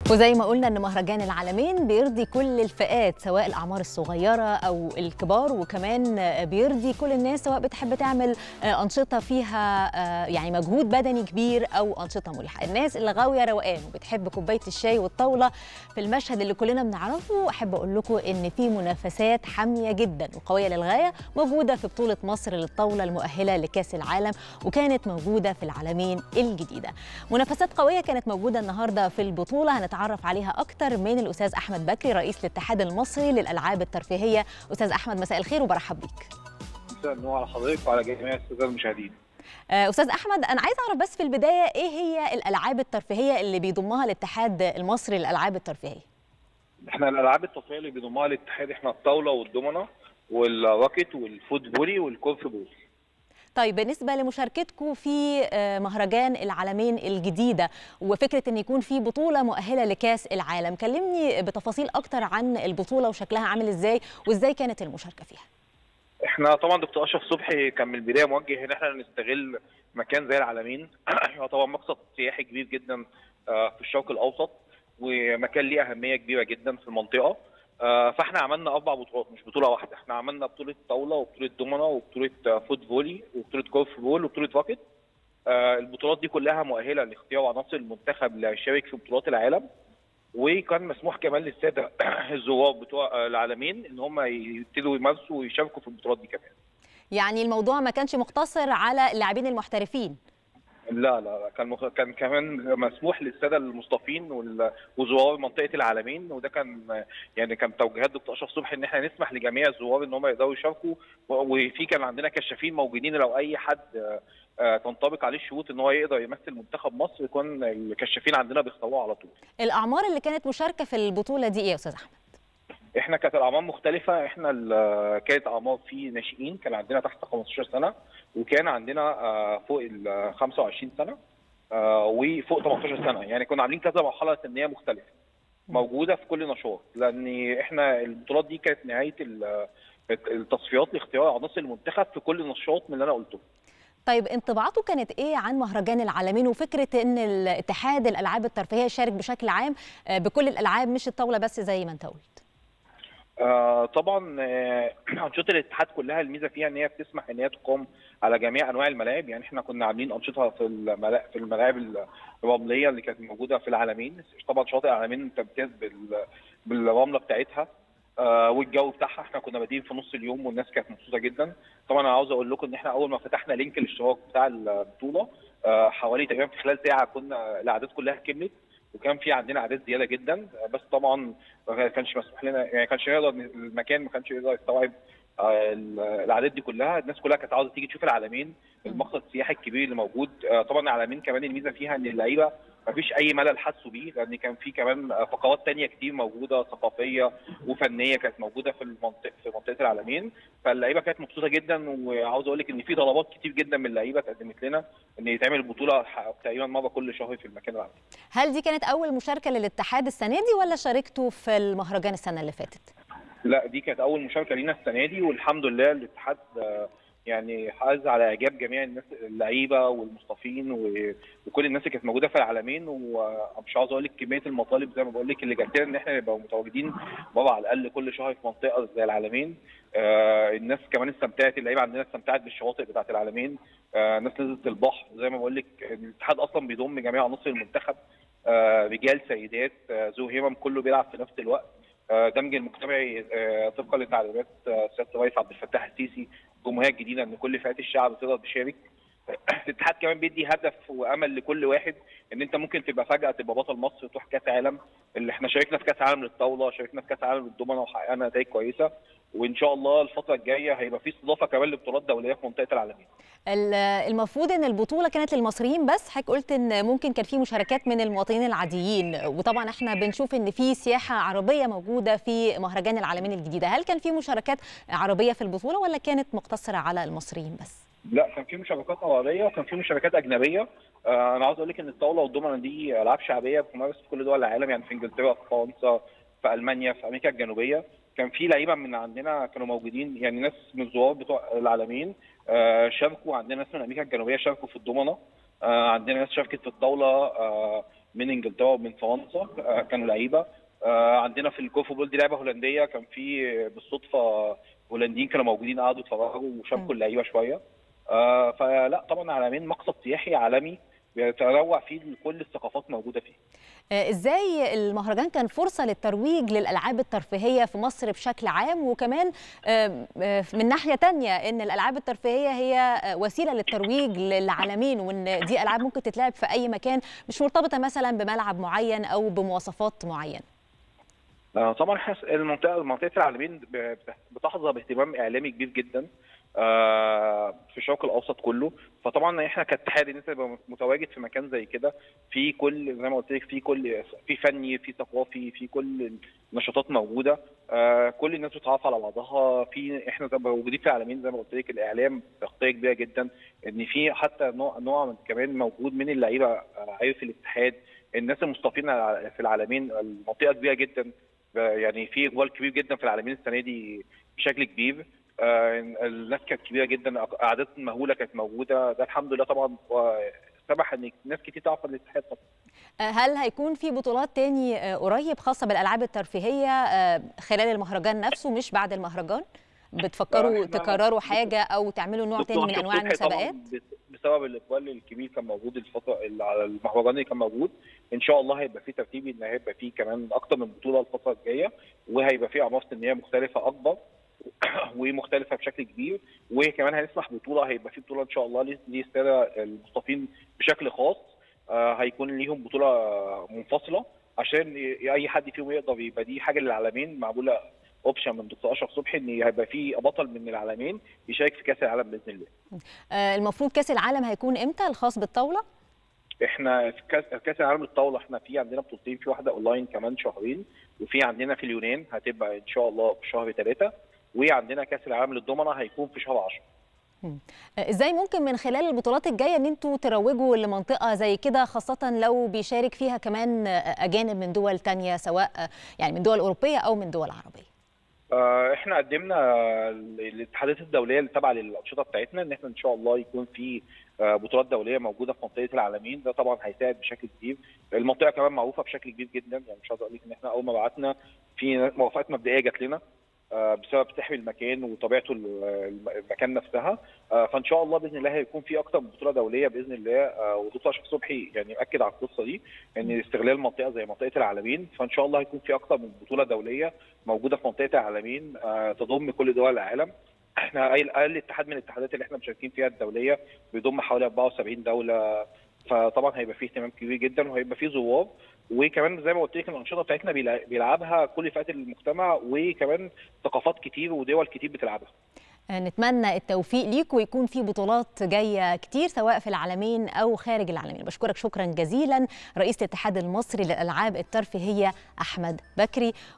وزي ما قلنا ان مهرجان العالمين بيرضي كل الفئات سواء الاعمار الصغيره او الكبار وكمان بيرضي كل الناس سواء بتحب تعمل انشطه فيها يعني مجهود بدني كبير او انشطه مريحه الناس اللي غاويه روقان وبتحب كوبايه الشاي والطاوله في المشهد اللي كلنا بنعرفه احب اقول لكم ان في منافسات حاميه جدا وقويه للغايه موجوده في بطوله مصر للطاوله المؤهله لكاس العالم وكانت موجوده في العالمين الجديده منافسات قويه كانت موجوده النهارده في البطوله هنتعرف عليها اكتر من الاستاذ احمد بكري رئيس الاتحاد المصري للالعاب الترفيهيه استاذ احمد مساء الخير وبرحب بيك مساء النور على حضرتك وعلى جميع الساده المشاهدين استاذ احمد انا عايز اعرف بس في البدايه ايه هي الالعاب الترفيهيه اللي بيضمها الاتحاد المصري للالعاب الترفيهيه احنا الالعاب الترفيهيه اللي بيضمها الاتحاد احنا الطاوله والدومنه والراكت والفوت فولي والكورف بول طيب بالنسبه لمشاركتكم في مهرجان العالمين الجديده وفكره ان يكون في بطوله مؤهله لكاس العالم كلمني بتفاصيل اكتر عن البطوله وشكلها عامل ازاي وازاي كانت المشاركه فيها احنا طبعا دكتور اشرف صبحي كان من البدايه موجه ان احنا نستغل مكان زي العالمين هو طبعا مقصد سياحي كبير جدا في الشرق الاوسط ومكان ليه اهميه كبيره جدا في المنطقه فاحنا عملنا اربع بطولات مش بطوله واحده احنا عملنا بطوله طاوله وبطوله دومنا وبطوله فوت فولي وبطوله كورف بول وبطوله راكت البطولات دي كلها مؤهله لاختيار عناصر المنتخب اللي هيشارك في بطولات العالم وكان مسموح كمان للساده الزوار بتوع العالمين ان هم يبتدوا يمارسوا ويشاركوا في البطولات دي كمان يعني الموضوع ما كانش مقتصر على اللاعبين المحترفين لا لا كان مخ... كان كمان مسموح للساده المصطفين وزوار منطقه العالمين وده كان يعني كان توجيهات دكتور اشرف صبحي ان احنا نسمح لجميع الزوار ان هم يقدروا يشاركوا وفي كان عندنا كشافين موجودين لو اي حد تنطبق عليه الشروط ان هو يقدر يمثل منتخب مصر يكون الكشافين عندنا بيختاروه على طول. الاعمار اللي كانت مشاركه في البطوله دي ايه يا استاذ احمد؟ احنا كانت الاعمار مختلفه احنا كانت اعمار في ناشئين كان عندنا تحت 15 سنه وكان عندنا فوق ال 25 سنه وفوق 18 سنه يعني كنا عاملين كذا مرحله سنيه مختلفه موجوده في كل نشاط لان احنا البطولات دي كانت نهايه التصفيات لاختيار عناصر المنتخب في كل نشاط من اللي انا قلته طيب انطباعاته كانت ايه عن مهرجان العالمين وفكره ان الاتحاد الالعاب الترفيهيه يشارك بشكل عام بكل الالعاب مش الطاوله بس زي ما انت قلت آه طبعا آه انشطه الاتحاد كلها الميزه فيها ان هي بتسمح ان هي تقام على جميع انواع الملاعب يعني احنا كنا عاملين انشطه في الملاعب في الملاعب الرمليه اللي كانت موجوده في العالمين طبعا شاطئ العالمين تمتاز بالرمله بتاعتها آه والجو بتاعها احنا كنا بادئين في نص اليوم والناس كانت مبسوطه جدا طبعا انا عاوز اقول لكم ان احنا اول ما فتحنا لينك الاشتراك بتاع البطوله آه حوالي تقريبا في خلال ساعه كنا الاعداد كلها كملت وكان في عندنا اعداد زياده جدا بس طبعا ما كانش مسموح لنا يعني ما كانش يقدر المكان ما كانش يقدر يستوعب الاعداد دي كلها الناس كلها كانت عاوزه تيجي تشوف العالمين المقصد السياحي الكبير اللي موجود طبعا العالمين كمان الميزه فيها ان اللعيبه ما فيش اي ملل حسوا بيه لان كان في كمان فقرات ثانيه كتير موجوده ثقافيه وفنيه كانت موجوده في المنطقه في منطقه العالمين فاللعيبه كانت مبسوطه جدا وعاوز اقول لك ان في طلبات كتير جدا من اللعيبه اتقدمت لنا ان يتعمل البطوله تقريبا مره كل شهر في المكان العالمي. هل دي كانت اول مشاركه للاتحاد السنه دي ولا شاركتوا في المهرجان السنه اللي فاتت؟ لا دي كانت اول مشاركه لينا السنه دي والحمد لله الاتحاد يعني حاز على اعجاب جميع الناس اللعيبه والمصطفين وكل الناس اللي كانت موجوده في العالمين ومش عاوز اقول لك كميه المطالب زي ما بقول لك اللي جات لنا ان احنا نبقى متواجدين بابا على الاقل كل شهر في منطقه زي العالمين آه الناس كمان استمتعت اللعيبه عندنا استمتعت بالشواطئ بتاعه العالمين آه الناس نزلت البحر زي ما بقول لك الاتحاد اصلا بيضم جميع عناصر المنتخب آه رجال سيدات آه ذو همم كله بيلعب في نفس الوقت دمج المجتمعي طبقا لتعليمات سياده الرئيس عبد الفتاح السيسي الجمهوريه الجديده ان كل فئات الشعب تقدر تشارك الاتحاد كمان بيدي هدف وامل لكل واحد ان انت ممكن تبقى فجاه تبقى بطل مصر وتروح كاس عالم اللي احنا شاركنا في كاس عالم للطاوله شاركنا في كاس عالم للضمنه وحققنا نتائج كويسه وان شاء الله الفتره الجايه هيبقى في استضافه كمان لبطولات دوليه في منطقه العالمين. المفروض ان البطوله كانت للمصريين بس حضرتك قلت ان ممكن كان في مشاركات من المواطنين العاديين وطبعا احنا بنشوف ان في سياحه عربيه موجوده في مهرجان العالمين الجديده هل كان في مشاركات عربيه في البطوله ولا كانت مقتصره على المصريين بس؟ لا كان في مشاركات عربيه وكان في مشاركات اجنبيه آه انا عاوز اقول لك ان الطاوله والضمنه دي العاب شعبيه بتمارس في كل دول العالم يعني في انجلترا في فرنسا في المانيا في امريكا الجنوبيه كان في لعيبه من عندنا كانوا موجودين يعني ناس من الزوار بتوع العالمين آه شاركوا عندنا ناس من امريكا الجنوبيه شاركوا في الضمنه آه عندنا ناس شاركت في الطاوله آه من انجلترا ومن فرنسا آه، كانوا لعيبه آه، عندنا في الكوفو بول دي لعبه هولنديه كان في بالصدفه هولنديين كانوا موجودين قعدوا يتفرجوا وشاركوا اللعيبه شويه آه، فلا طبعا العلمين مقصد سياحي عالمي بيتنوع فيه كل الثقافات موجوده فيه آه، ازاي المهرجان كان فرصه للترويج للالعاب الترفيهيه في مصر بشكل عام وكمان آه، آه، من ناحيه تانية ان الالعاب الترفيهيه هي آه، وسيله للترويج للعالمين وان دي العاب ممكن تتلعب في اي مكان مش مرتبطه مثلا بملعب معين او بمواصفات معينه آه، طبعا حس المنطقه منطقه العالمين ب- بتحظى باهتمام اعلامي كبير جدا آه، في الشرق الاوسط كله فطبعا احنا كاتحاد ان انت تبقى متواجد في مكان زي كده في كل زي ما قلت لك في كل في فني في ثقافي في كل النشاطات موجوده آه، كل الناس بتتعرف على بعضها في احنا زي ما موجودين في العالمين زي ما قلت لك الاعلام تغطيه كبيره جدا ان في حتى نوع نوع من كمان موجود من اللعيبه آه، عارف الاتحاد الناس المستضيفين في العالمين المنطقه كبيره جدا يعني في اقبال كبير جدا في العالمين السنه دي بشكل كبير آه، الناس كانت كبيره جدا اعداد مهوله كانت موجوده ده الحمد لله طبعا سمح ان ناس كتير تعرف عن الاتحاد طبعا آه، هل هيكون في بطولات تاني آه، قريب خاصه بالالعاب الترفيهيه آه، خلال المهرجان نفسه مش بعد المهرجان بتفكروا إحنا- تكرروا حاجه او تعملوا نوع تاني من دكتور انواع صبحي طبعاً المسابقات بس- بسبب الاقبال الكبير كان موجود الفتره اللي على المهرجان اللي كان موجود ان شاء الله هيبقى في ترتيب ان هيبقى في كمان اكتر من بطوله الفتره الجايه وهيبقى في اعمار سنيه مختلفه اكبر ومختلفه بشكل كبير وكمان هنسمح بطوله هيبقى في بطوله ان شاء الله لل- للساده المستضيفين بشكل خاص آه، هيكون ليهم بطوله منفصله عشان ي- اي حد فيهم يقدر يبقى دي حاجه للعالمين معموله اوبشن من دكتور اشرف صبحي ان هيبقى في بطل من العالمين يشارك في كاس العالم باذن الله. آه، المفروض كاس العالم هيكون امتى الخاص بالطاوله احنا في كاس كاس العالم للطاوله احنا في عندنا بطولتين في واحده اونلاين كمان شهرين وفي عندنا في اليونان هتبقى ان شاء الله في شهر ثلاثه وعندنا كاس العالم للضمنه هيكون في شهر 10 آه، ازاي ممكن من خلال البطولات الجايه ان انتوا تروجوا لمنطقه زي كده خاصه لو بيشارك فيها كمان آه، اجانب من دول تانية سواء آه، يعني من دول اوروبيه او من دول عربيه آه، احنا قدمنا الاتحادات الدوليه اللي تابعه للانشطه بتاعتنا ان احنا ان شاء الله يكون في آه، بطولات دوليه موجوده في منطقه العالمين ده طبعا هيساعد بشكل كبير المنطقه كمان معروفه بشكل كبير جدا يعني مش عايز اقول لك ان احنا اول ما بعتنا في موافقات مبدئيه جات لنا آه، بسبب تحوي المكان وطبيعته ال- المكان نفسها آه، فان شاء الله باذن الله هيكون في اكتر من بطوله دوليه باذن الله آه، ودكتور اشرف صبحي يعني اكد على القصه دي ان استغلال منطقه زي منطقه العالمين فان شاء الله هيكون في اكتر من بطوله دوليه موجوده في منطقه العالمين آه، تضم كل دول العالم احنا اقل اقل اتحاد من الاتحادات اللي احنا مشاركين فيها الدوليه بيضم حوالي 74 دوله فطبعا هيبقى فيه اهتمام كبير جدا وهيبقى فيه زوار وكمان زي ما قلت لك الانشطه بتاعتنا بيلع- بيلعبها كل فئات المجتمع وكمان ثقافات كتير ودول كتير بتلعبها آه، نتمنى التوفيق ليك ويكون في بطولات جايه كتير سواء في العالمين او خارج العالمين بشكرك شكرا جزيلا رئيس الاتحاد المصري للالعاب الترفيهيه احمد بكري